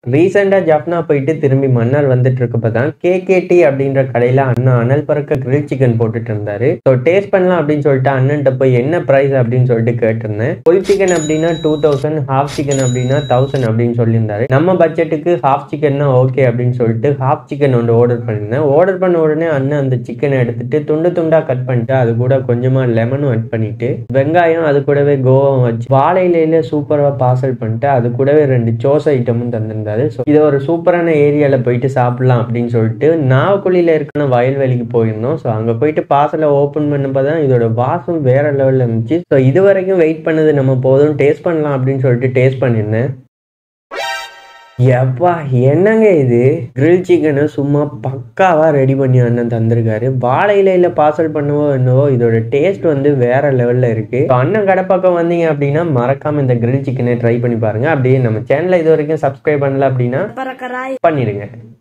ரீசெண்டா ஜப்னா போயிட்டு திரும்பி மன்னர் வந்துட்டு இருக்கப்ப தான் கேகேடி அப்படின்ற கடையில அண்ணா அனல் பறக்க கிரில் சிக்கன் போட்டுட்டு இருந்தாரு ஸோ டேஸ்ட் பண்ணலாம் அப்படின்னு சொல்லிட்டு அண்ணன்ட்ட போய் என்ன ப்ரைஸ் அப்படின்னு சொல்லிட்டு கேட்டிருந்தேன் ஃபுல் சிக்கன் அப்படின்னா டூ தௌசண்ட் ஹாஃப் சிக்கன் அப்படின்னா தௌசண்ட் அப்படின்னு சொல்லியிருந்தாரு நம்ம பட்ஜெட்டுக்கு ஹாஃப் சிக்கன்னா ஓகே அப்படின்னு சொல்லிட்டு ஹாஃப் சிக்கன் ஒன்று ஆர்டர் பண்ணியிருந்தேன் ஆர்டர் பண்ண உடனே அண்ணன் அந்த சிக்கனை எடுத்துட்டு துண்டு துண்டா கட் பண்ணிட்டு அது கூட கொஞ்சமா லெமனும் ஆட் பண்ணிட்டு வெங்காயம் அது கூடவே கோவம் வச்சு வாழை இலையில சூப்பரா பார்சல் பண்ணிட்டு அது கூடவே ரெண்டு சோஸ் ஐட்டமும் தந்திருந்தாரு ஸோ இது ஒரு சூப்பரான ஏரியால போயிட்டு சாப்பிடலாம் அப்படின்னு சொல்லிட்டு நாவக்குழியில இருக்கிற வயல்வெளிக்கு போயிருந்தோம் ஸோ அங்க போயிட்டு பார்சலை ஓப்பன் பண்ணப்போ தான் இதோட வாசம் வேற லெவல்ல இருந்துச்சு ஸோ இது வரைக்கும் வெயிட் பண்ணது நம்ம போதும் டேஸ்ட் பண்ணலாம் அப்படின்னு சொல்லிட்டு டேஸ்ட் பண்ணியிருந்தேன் எப்பா என்னங்க இது கிரில் சிக்கனை சும்மா பக்காவா ரெடி பண்ணி அண்ணன் தந்திருக்காரு வாழை இலையில பார்சல் பண்ணவோ என்னவோ இதோட டேஸ்ட் வந்து வேற லெவல்ல இருக்கு So, அண்ணன் கடை பக்கம் வந்தீங்க அப்படின்னா மறக்காம இந்த கிரில் சிக்கனை ட்ரை பண்ணி பாருங்க அப்படியே நம்ம சேனலை இது வரைக்கும் சப்ஸ்கிரைப் பண்ணல அப்படின்னா பண்ணிடுங்க